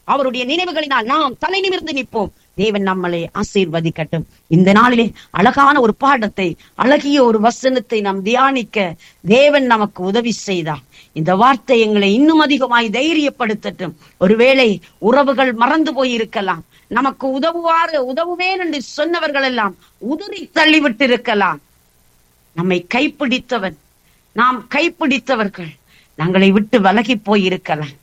அவருடைய நினைவுகளினால் நாம் தலை நிமிர்ந்து நிற்போம் தேவன் நம்மளை ஆசீர்வதிக்கட்டும் இந்த நாளிலே அழகான ஒரு பாடத்தை அழகிய ஒரு வசனத்தை நாம் தியானிக்க தேவன் நமக்கு உதவி செய்தார் இந்த வார்த்தை எங்களை இன்னும் அதிகமாய் தைரியப்படுத்தட்டும் ஒருவேளை உறவுகள் மறந்து போயிருக்கலாம் நமக்கு உதவுவாறு உதவுவேன் என்று சொன்னவர்கள் எல்லாம் உதறி தள்ளிவிட்டு இருக்கலாம் நம்மை கைப்பிடித்தவன் நாம் கைப்பிடித்தவர்கள் நாங்களை விட்டு விலகி போயிருக்கலாம்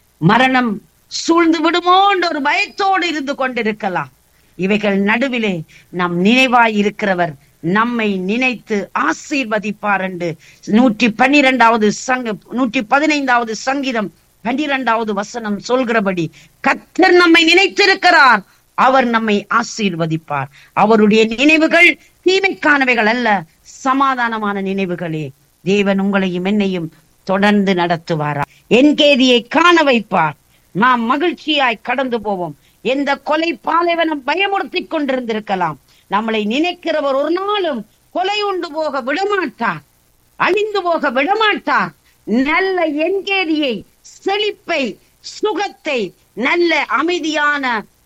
மரணம் சூழ்ந்து விடுமோ என்ற ஒரு பயத்தோடு இருந்து கொண்டிருக்கலாம் இவைகள் நடுவிலே நம் நினைவாய் இருக்கிறவர் நம்மை நினைத்து ஆசீர்வதிப்பார் என்று நூற்றி பன்னிரெண்டாவது சங்க நூற்றி பதினைந்தாவது சங்கீதம் பன்னிரெண்டாவது வசனம் சொல்கிறபடி கத்தர் நம்மை நினைத்திருக்கிறார் அவர் நம்மை ஆசீர்வதிப்பார் அவருடைய நினைவுகள் தீமைக்கானவைகள் அல்ல சமாதானமான நினைவுகளே தேவன் உங்களையும் என்னையும் தொடர்ந்து நடத்துவாரா என் கேதியை காண வைப்பார் நாம் மகிழ்ச்சியாய் கடந்து போவோம் எந்த கொலை பாலைவனம் பயமுறுத்தி கொண்டிருந்திருக்கலாம் நம்மளை நினைக்கிறவர் ஒரு நாளும் கொலை உண்டு போக விடமாட்டார் அழிந்து போக விடமாட்டார் நல்ல என்கேதியை செழிப்பை சுகத்தை நல்ல அமைதியான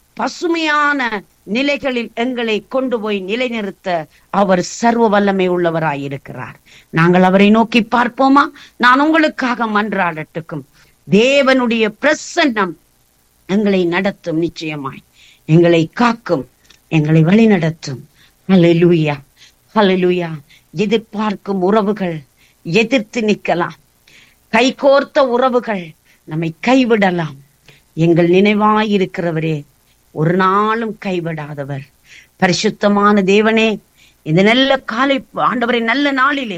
பசுமையான நிலைகளில் எங்களை கொண்டு போய் நிலைநிறுத்த அவர் சர்வ வல்லமை உள்ளவராயிருக்கிறார் நாங்கள் அவரை நோக்கி பார்ப்போமா நான் உங்களுக்காக மன்றாடட்டுக்கும் தேவனுடைய பிரசன்னம் எங்களை நடத்தும் நிச்சயமாய் எங்களை காக்கும் எங்களை வழி நடத்தும் ஹalleluya ஹalleluya எதிர்பார்க்கும் உறவுகள் எதிர்த்து நிற்கலாம் கைகோர்த்த உறவுகள் நம்மை கைவிடலாம் எங்கள் நினைவாயிருக்கிறவரே ஒரு நாளும் கைவிடாதவர் பரிசுத்தமான தேவனே இந்த நல்ல காலை ஆண்டவரை நல்ல நாளிலே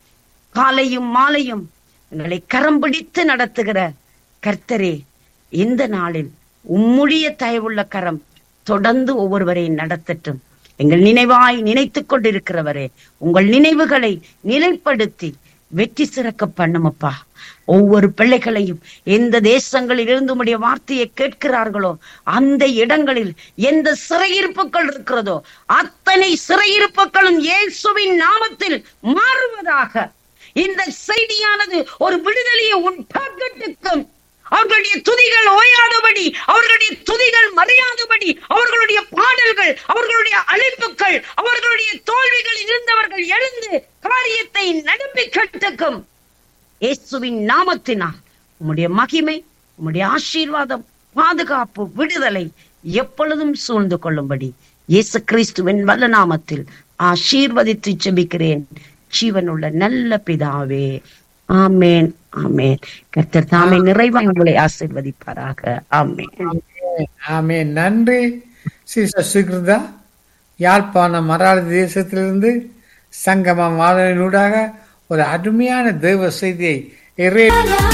காலையும் மாலையும் எங்களை கரம் பிடித்து நடத்துகிற கர்த்தரே இந்த நாளில் உம்முடைய தயவுள்ள கரம் தொடர்ந்து ஒவ்வொருவரையும் நடத்தட்டும் எங்கள் நினைவாய் நினைத்துக் கொண்டிருக்கிறவரே உங்கள் நினைவுகளை நிலைப்படுத்தி வெற்றி சிறக்க பண்ணுமப்பா ஒவ்வொரு பிள்ளைகளையும் எந்த தேசங்களில் இருந்து உடைய வார்த்தையை கேட்கிறார்களோ அந்த இடங்களில் எந்த சிறையிருப்புகள் இருக்கிறதோ அத்தனை சிறையிருப்புகளும் இயேசுவின் நாமத்தில் மாறுவதாக இந்த செய்தியானது ஒரு விடுதலையை உண்டாக்கட்டுக்கும் அவர்களுடைய துதிகள் ஓயாதபடி அவர்களுடைய துதிகள் மறையாதபடி அவர்களுடைய பாடல்கள் அவர்களுடைய அழைப்புகள் அவர்களுடைய தோல்விகளில் இருந்தவர்கள் எழுந்து காரியத்தை நடப்பி கட்டுக்கும் இயேசுவின் நாமத்தினால் உம்முடைய மகிமை உம்முடைய ஆசீர்வாதம் பாதுகாப்பு விடுதலை எப்பொழுதும் சூழ்ந்து கொள்ளும்படி இயேசு கிறிஸ்துவின் வல்ல நாமத்தில் ஆசீர்வதித்து ஜெபிக்கிறேன் ஜீவனுள்ள நல்ல பிதாவே ஆமேன் ஆமேன் கர்த்தர் தாமே நிறைவாய் உங்களை ஆசீர்வதிப்பாராக ஆமேன் ஆமே நன்றி சிஸ்டர் சுகிருதா யாழ்ப்பாணம் மராள தேசத்திலிருந்து சங்கமம் வாதனூடாக ஒரு அருமையான தேவ செய்தியை இறை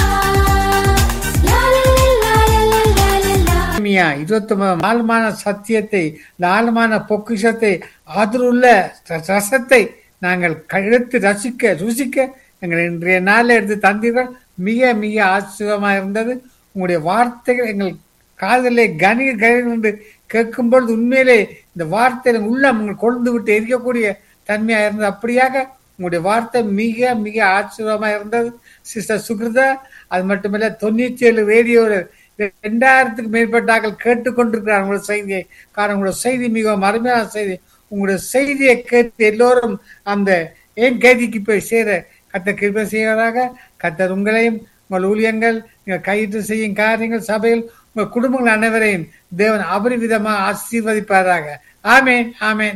இருபத்தி ஒன்பது ஆழமான சத்தியத்தை இந்த ஆழமான பொக்கிஷத்தை ஆதரவுள்ள ரசத்தை நாங்கள் எடுத்து ரசிக்க ருசிக்க எங்கள் இன்றைய நாளில் எடுத்து தந்தீர்கள் மிக மிக ஆச்சரியமாக இருந்தது உங்களுடைய வார்த்தைகள் எங்கள் காதலை கனி கனி என்று கேட்கும்பொழுது உண்மையிலே இந்த வார்த்தை உள்ளம் உங்கள் கொண்டு விட்டு எரிக்கக்கூடிய தன்மையாக இருந்தது அப்படியாக உங்களுடைய வார்த்தை மிக மிக ஆச்சரியமாக இருந்தது சிஸ்டர் சுகிருதா அது மட்டுமல்ல தொண்ணூற்றி ஏழு ரேடியோவில் ரெண்டாயிரத்துக்கு மேற்பட்டார்கள் கேட்டுக்கொண்டிருக்கிறார் உங்களோட செய்தியை காரணம் உங்களோட செய்தி மிகவும் அருமையான செய்தி உங்களுடைய செய்தியை கேட்டு எல்லோரும் அந்த ஏன் கேதிக்கு போய் சேர கத்த கிருபை செய்வதாக கத்தர் உங்களையும் உங்கள் ஊழியங்கள் நீங்கள் கையிட்டு செய்யும் காரியங்கள் சபையில் உங்கள் குடும்பங்கள் அனைவரையும் தேவன் அபரிவிதமாக ஆசீர்வதிப்பாராக ஆமேன் ஆமேன்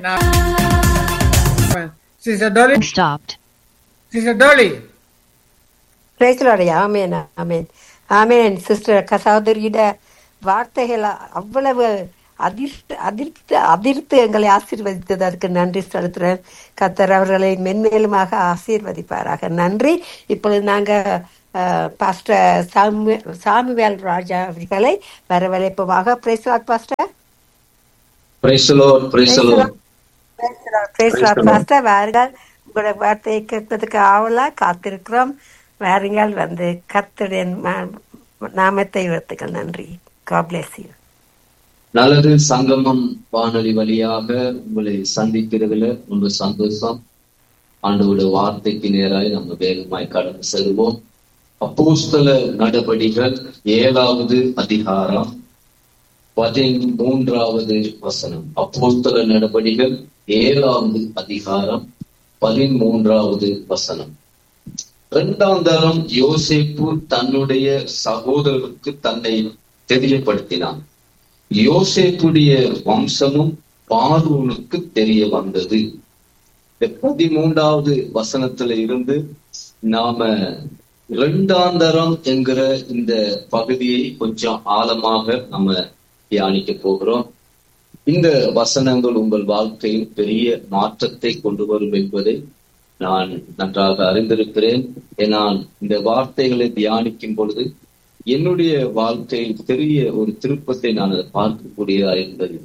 sister Dolly stopped. Sister Dolly பிரேசலோடைய ஆமேன் ஆமேன் ஆமேன் சிஸ்டர் சகோதரியிட வார்த்தைகள் அவ்வளவு அதிர்த்து அதிர்த்து அதிர்த்து எங்களை ஆசீர்வதித்தது அதுக்கு நன்றி செலுத்துறேன் கத்தர் அவர்களை மென்மேலுமாக ஆசீர்வதிப்பாராக நன்றி இப்பொழுது நாங்க பாஸ்டர் சாமு சாமுவேல் ராஜா அவர்களை வரவழைப்போமாக praise the Lord pastor Praise the Lord, praise the Lord. Praise the Lord pastor வாருங்கள் உங்களோட வார்த்தையை கேட்பதற்கு ஆவலா காத்திருக்கிறோம் வாருங்கள் வந்து கத்துடைய நாமத்தை உயர்த்துங்கள் நன்றி God bless you. நல்லது சங்கமம் வானொலி வழியாக உங்களை சந்திக்கிறதுல ரொம்ப சந்தோஷம் ஆண்டோட வார்த்தைக்கு நேராய் நம்ம வேகமாய் கடந்து செல்வோம் அப்போஸ்தல நடபடிகள் ஏழாவது அதிகாரம் பதிமூன்றாவது வசனம் அப்போஸ்தல நடபடிகள் ஏழாவது அதிகாரம் பதிமூன்றாவது வசனம் இரண்டாம் தரம் யோசேப்பு தன்னுடைய சகோதரருக்கு தன்னை தெரியப்படுத்தினான் யோசேப்புடைய வம்சமும் பார்வோனுக்கு தெரிய வந்தது இந்த பதிமூன்றாவது வசனத்துல இருந்து நாம இரண்டாந்தரம் என்கிற இந்த பகுதியை கொஞ்சம் ஆழமாக நம்ம தியானிக்க போகிறோம் இந்த வசனங்கள் உங்கள் வாழ்க்கையில் பெரிய மாற்றத்தை கொண்டு வரும் என்பதை நான் நன்றாக அறிந்திருக்கிறேன் நான் இந்த வார்த்தைகளை தியானிக்கும் பொழுது என்னுடைய வாழ்க்கையில் பெரிய ஒரு திருப்பத்தை நான் அதை பார்க்கக்கூடியதா இருந்தது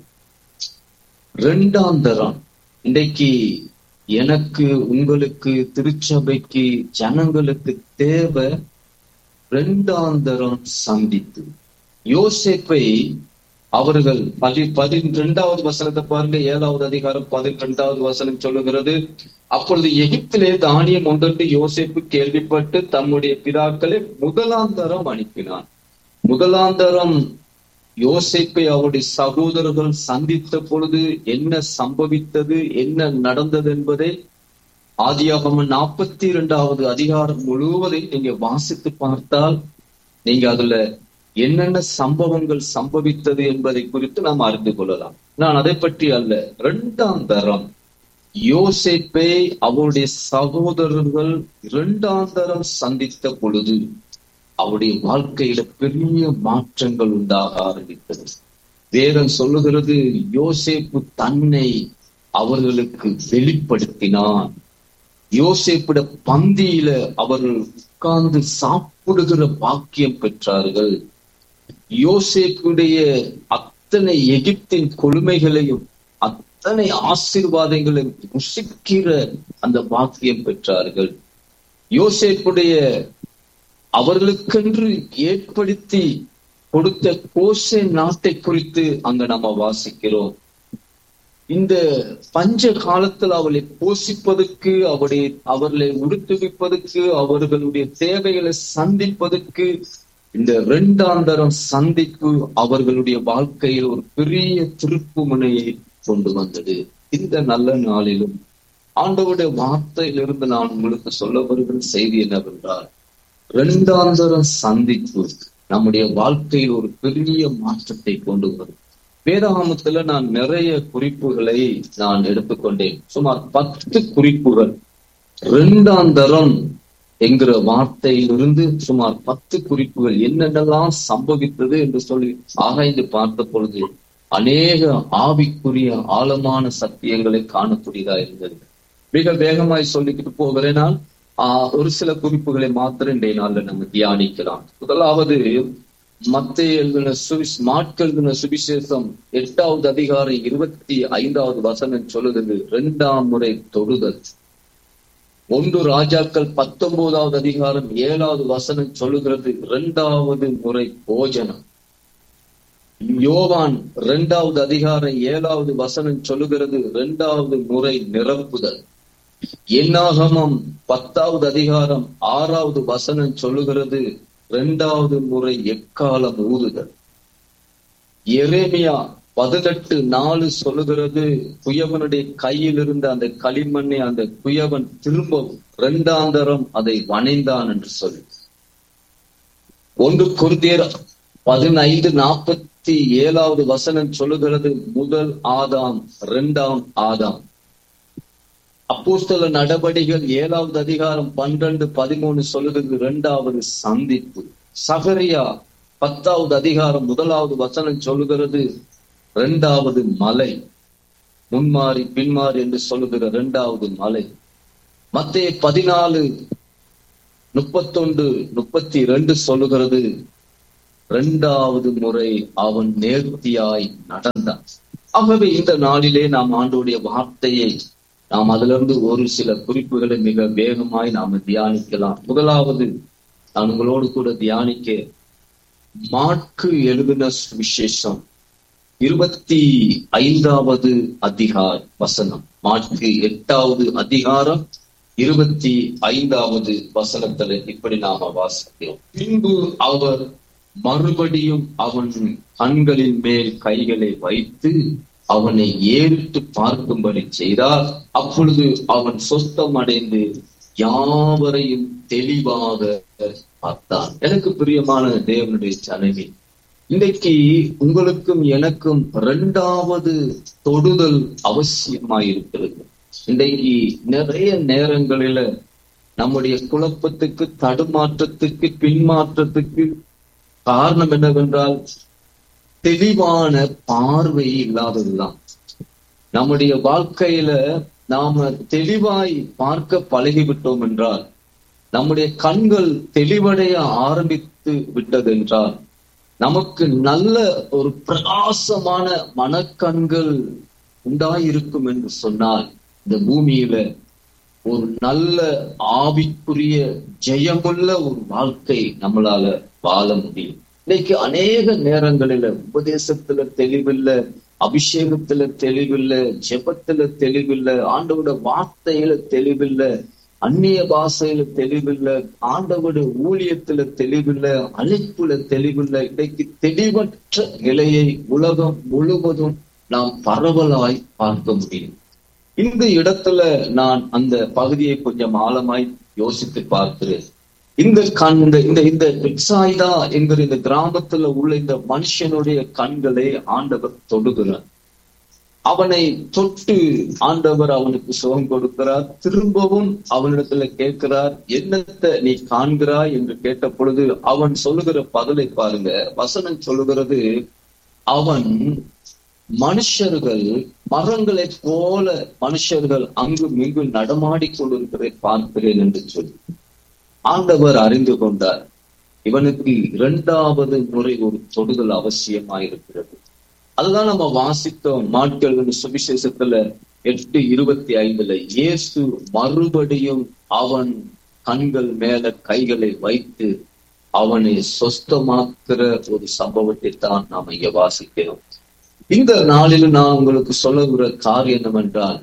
இரண்டாந்தரம் இன்றைக்கு எனக்கு உங்களுக்கு திருச்சபைக்கு ஜனங்களுக்கு தேவை இரண்டாந்தரம் சந்தித்து யோசேப்பை அவர்கள் பதி பதிரெண்டாவது வசனத்தை பாருங்க ஏழாவது அதிகாரம் பதிரெண்டாவது வசனம் சொல்லுகிறது அப்பொழுது எகிப்திலே தானியம் ஒன்றென்று யோசேப்பு கேள்விப்பட்டு தம்முடைய பிதாக்களை முதலாந்தரம் அனுப்பினான் முதலாந்தரம் யோசேப்பை அவருடைய சகோதரர்கள் சந்தித்த பொழுது என்ன சம்பவித்தது என்ன நடந்தது என்பதை ஆதியாகம நாற்பத்தி இரண்டாவது அதிகாரம் முழுவதையும் நீங்க வாசித்து பார்த்தால் நீங்க அதுல என்னென்ன சம்பவங்கள் சம்பவித்தது என்பதை குறித்து நாம் அறிந்து கொள்ளலாம் நான் அதை பற்றி அல்ல இரண்டாம் தரம் யோசேப்பை அவருடைய சகோதரர்கள் இரண்டாம் தரம் சந்தித்த பொழுது அவருடைய வாழ்க்கையில பெரிய மாற்றங்கள் உண்டாக ஆரம்பித்தது வேதம் சொல்லுகிறது யோசேப்பு தன்னை அவர்களுக்கு வெளிப்படுத்தினான் யோசேப்பிட பந்தியில அவர்கள் உட்கார்ந்து சாப்பிடுகிற பாக்கியம் பெற்றார்கள் யோசேப்புடைய அத்தனை எகிப்தின் கொழுமைகளையும் அத்தனை ஆசீர்வாதங்களையும் ருசிக்கிற அந்த பாக்கியம் பெற்றார்கள் யோசேப்புடைய அவர்களுக்கென்று ஏற்படுத்தி கொடுத்த கோசே நாட்டை குறித்து அங்க நம்ம வாசிக்கிறோம் இந்த பஞ்ச காலத்தில் அவளை போஷிப்பதற்கு அவருடைய அவர்களை உடுத்துவிப்பதற்கு அவர்களுடைய தேவைகளை சந்திப்பதற்கு இந்த இரண்டாந்தரம் சந்திப்பு அவர்களுடைய வாழ்க்கையில் ஒரு பெரிய திருப்பு முனையை கொண்டு வந்தது இந்த நல்ல நாளிலும் ஆண்டவருடைய வார்த்தையிலிருந்து நான் உங்களுக்கு சொல்ல வருகிற செய்தி என்னவென்றால் இரண்டாந்தரம் சந்திப்பு நம்முடைய வாழ்க்கையில் ஒரு பெரிய மாற்றத்தை கொண்டு வரும் வேதாகமத்துல நான் நிறைய குறிப்புகளை நான் எடுத்துக்கொண்டேன் சுமார் பத்து குறிப்புகள் இரண்டாந்தரம் என்கிற வார்த்தையிலிருந்து சுமார் பத்து குறிப்புகள் என்னென்னலாம் சம்பவித்தது என்று சொல்லி ஆராய்ந்து பார்த்த பொழுது அநேக ஆவிக்குரிய ஆழமான சத்தியங்களை காணக்கூடியதா இருந்தது மிக வேகமாய் சொல்லிக்கிட்டு போகிறேனால் ஆஹ் ஒரு சில குறிப்புகளை மாத்திரம் இன்றைய நாள்ல நம்ம தியானிக்கலாம் முதலாவது மத்திய எழுதின சுவிஸ் மாட்கள் எழுதின சுவிசேஷம் எட்டாவது அதிகாரம் இருபத்தி ஐந்தாவது வசனம் சொல்லுகிறது இரண்டாம் முறை தொடுதல் ஒன்று ராஜாக்கள் பத்தொன்பதாவது அதிகாரம் ஏழாவது வசனம் சொல்லுகிறது இரண்டாவது முறை போஜனம் யோவான் இரண்டாவது அதிகாரம் ஏழாவது வசனம் சொல்லுகிறது இரண்டாவது முறை நிரப்புதல் என்னாகமம் பத்தாவது அதிகாரம் ஆறாவது வசனம் சொல்லுகிறது இரண்டாவது முறை எக்காலம் ஊதுதல் எரேமியா பதினெட்டு நாலு சொல்லுகிறது குயவனுடைய கையில் இருந்த அந்த களிமண்ணை அந்த குயவன் திரும்ப இரண்டாந்தரம் அதை வணைந்தான் என்று சொல்லி ஒன்று குருதியர் பதினைந்து நாற்பத்தி ஏழாவது வசனம் சொல்லுகிறது முதல் ஆதாம் இரண்டாம் ஆதாம் அப்போஸ்தல நடவடிகள் ஏழாவது அதிகாரம் பன்னிரண்டு பதிமூணு சொல்லுகிறது இரண்டாவது சந்திப்பு சகரியா பத்தாவது அதிகாரம் முதலாவது வசனம் சொல்லுகிறது இரண்டாவது மலை முன்மாறி பின்மாறி என்று சொல்லுகிற இரண்டாவது மலை மத்திய பதினாலு முப்பத்தொன்று முப்பத்தி ரெண்டு சொல்லுகிறது இரண்டாவது முறை அவன் நேர்த்தியாய் நடந்தான் ஆகவே இந்த நாளிலே நாம் ஆண்டோடைய வார்த்தையை நாம் அதிலிருந்து ஒரு சில குறிப்புகளை மிக வேகமாய் நாம தியானிக்கலாம் முதலாவது நான் உங்களோடு கூட தியானிக்க மாற்கு எழுதின விசேஷம் இருபத்தி ஐந்தாவது அதிகார வசனம் மாற்கு எட்டாவது அதிகாரம் இருபத்தி ஐந்தாவது வசனத்துல இப்படி நாம வாசிக்கிறோம் பின்பு அவர் மறுபடியும் அவன் கண்களின் மேல் கைகளை வைத்து அவனை ஏறிட்டு பார்க்கும்படி செய்தார் அப்பொழுது அவன் சொஸ்தம் அடைந்து யாவரையும் தெளிவாக பார்த்தான் எனக்கு பிரியமான தேவனுடைய சனவி இன்றைக்கு உங்களுக்கும் எனக்கும் இரண்டாவது தொடுதல் அவசியமாயிருக்கிறது இன்றைக்கு நிறைய நேரங்களில நம்முடைய குழப்பத்துக்கு தடுமாற்றத்துக்கு பின்மாற்றத்துக்கு காரணம் என்னவென்றால் தெளிவான பார்வை இல்லாததுதான் நம்முடைய வாழ்க்கையில நாம தெளிவாய் பார்க்க பழகிவிட்டோம் என்றால் நம்முடைய கண்கள் தெளிவடைய ஆரம்பித்து விட்டதென்றால் நமக்கு நல்ல ஒரு பிரகாசமான மனக்கண்கள் உண்டாயிருக்கும் என்று சொன்னால் இந்த பூமியில ஒரு நல்ல ஆவிக்குரிய ஜெயமுள்ள ஒரு வாழ்க்கை நம்மளால வாழ முடியும் இன்னைக்கு அநேக நேரங்களில உபதேசத்துல தெளிவில்லை அபிஷேகத்துல தெளிவில்லை ஜெபத்துல தெளிவில்லை ஆண்டவோட வார்த்தையில தெளிவில்லை அந்நிய பாஷையில தெளிவில்லை ஆண்டவோட ஊழியத்துல தெளிவில்லை அழைப்புல தெளிவில்லை இன்னைக்கு தெளிவற்ற நிலையை உலகம் முழுவதும் நாம் பரவலாய் பார்க்க முடியும் இந்த இடத்துல நான் அந்த பகுதியை கொஞ்சம் ஆழமாய் யோசித்து பார்க்கிறேன் இந்த கண் இந்த இந்த இந்த பிக்சாய்தா என்கிற இந்த கிராமத்துல உள்ள இந்த மனுஷனுடைய கண்களை ஆண்டவர் தொடுகிறார் அவனை தொட்டு ஆண்டவர் அவனுக்கு சுகம் கொடுக்கிறார் திரும்பவும் அவனிடத்துல கேட்கிறார் என்னத்தை நீ காண்கிறாய் என்று கேட்ட பொழுது அவன் சொல்லுகிற பதிலை பாருங்க வசனம் சொல்லுகிறது அவன் மனுஷர்கள் மரங்களைப் போல மனுஷர்கள் அங்கும் இங்கும் நடமாடிக் கொண்டிருக்கிறதை பார்க்கிறேன் என்று சொல்லி ஆண்டவர் அறிந்து கொண்டார் இவனுக்கு இரண்டாவது முறை ஒரு தொடுதல் அவசியமாயிருக்கிறது அதுதான் நம்ம வாசித்தோம் நாட்கள் சுவிசேஷத்துல எட்டு இருபத்தி ஐந்துல இயேசு மறுபடியும் அவன் கண்கள் மேல கைகளை வைத்து அவனை சொஸ்தமாக்குற ஒரு சம்பவத்தை தான் நாம் இங்க வாசிக்கிறோம் இந்த நாளில் நான் உங்களுக்கு சொல்லுகிற காரியம் என்னவென்றால்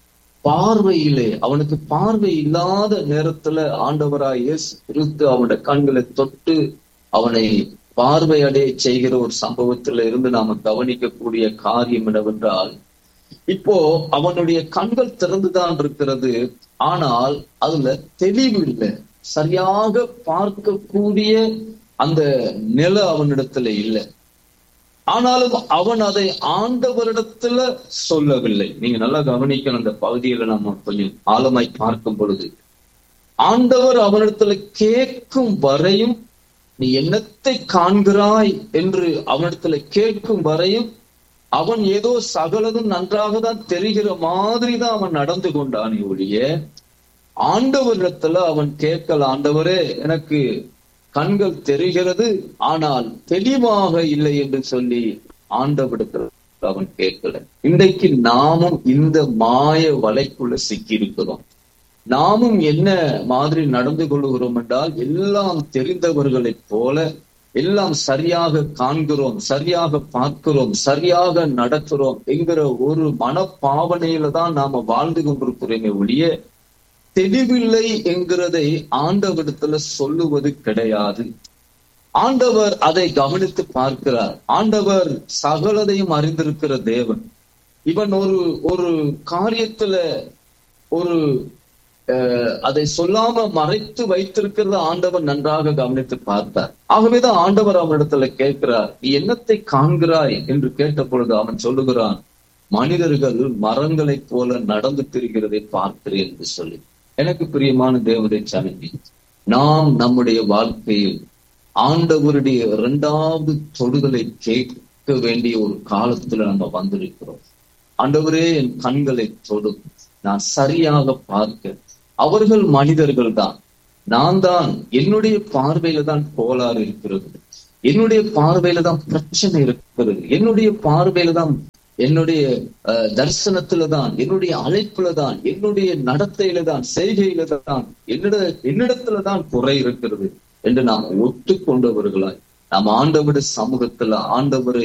பார்வையிலே அவனுக்கு பார்வை இல்லாத நேரத்துல ஆண்டவராய் இயேசு கிறிஸ்து அவனுடைய கண்களை தொட்டு அவனை பார்வையடைய செய்கிற ஒரு சம்பவத்துல இருந்து நாம கவனிக்கக்கூடிய காரியம் என்னவென்றால் இப்போ அவனுடைய கண்கள் திறந்துதான் இருக்கிறது ஆனால் அதுல தெளிவு இல்லை சரியாக பார்க்கக்கூடிய அந்த நில அவனிடத்துல இல்லை ஆனாலும் அவன் அதை ஆண்டவரிடத்துல சொல்லவில்லை நீங்க நல்லா கவனிக்கணும் அந்த பகுதியில நம்ம கொஞ்சம் ஆழமாய் பார்க்கும் பொழுது ஆண்டவர் அவனிடத்துல கேட்கும் வரையும் நீ என்னத்தை காண்கிறாய் என்று அவனிடத்துல கேட்கும் வரையும் அவன் ஏதோ சகலதும் நன்றாக தான் தெரிகிற மாதிரி தான் அவன் நடந்து கொண்டான் ஒழிய ஆண்டவரிடத்துல அவன் கேட்கல ஆண்டவரே எனக்கு கண்கள் தெரிகிறது ஆனால் தெளிவாக இல்லை என்று சொல்லி ஆண்டவிடத்தில் அவன் கேட்கல இன்றைக்கு நாமும் இந்த மாய வலைக்குள்ள சிக்கி இருக்கிறோம் நாமும் என்ன மாதிரி நடந்து கொள்கிறோம் என்றால் எல்லாம் தெரிந்தவர்களைப் போல எல்லாம் சரியாக காண்கிறோம் சரியாக பார்க்கிறோம் சரியாக நடக்கிறோம் என்கிற ஒரு மனப்பாவனையில தான் நாம வாழ்ந்து கொண்டிருக்கிறோமே ஒழிய தெளிவில்லை என்கிறதை ஆண்டவரிடத்துல சொல்லுவது கிடையாது ஆண்டவர் அதை கவனித்து பார்க்கிறார் ஆண்டவர் சகலதையும் அறிந்திருக்கிற தேவன் இவன் ஒரு ஒரு காரியத்துல ஒரு அதை சொல்லாம மறைத்து வைத்திருக்கிறத ஆண்டவர் நன்றாக கவனித்து பார்த்தார் ஆகவேதான் ஆண்டவர் அவனிடத்துல கேட்கிறார் நீ என்னத்தை காண்கிறாய் என்று கேட்ட பொழுது அவன் சொல்லுகிறான் மனிதர்கள் மரங்களைப் போல நடந்து திரிகிறதை பார்க்கிறேன் என்று சொல்லி எனக்கு பிரியமான தேவதை சனங்கி நாம் நம்முடைய வாழ்க்கையில் ஆண்டவருடைய இரண்டாவது தொடுதலை கேட்க வேண்டிய ஒரு காலத்துல நம்ம வந்திருக்கிறோம் ஆண்டவரே என் கண்களை தொடு நான் சரியாக பார்க்க அவர்கள் மனிதர்கள் தான் நான் தான் என்னுடைய பார்வையில தான் கோளாறு இருக்கிறது என்னுடைய பார்வையில தான் பிரச்சனை இருக்கிறது என்னுடைய பார்வையில தான் என்னுடைய தரிசனத்துல தான் என்னுடைய அழைப்புல தான் என்னுடைய நடத்தையில தான் செய்கையில தான் என்னிட என்னிடத்துல தான் குறை இருக்கிறது என்று நாம் ஒத்துக்கொண்டவர்களாய் நாம் ஆண்டவருடைய சமூகத்துல ஆண்டவரை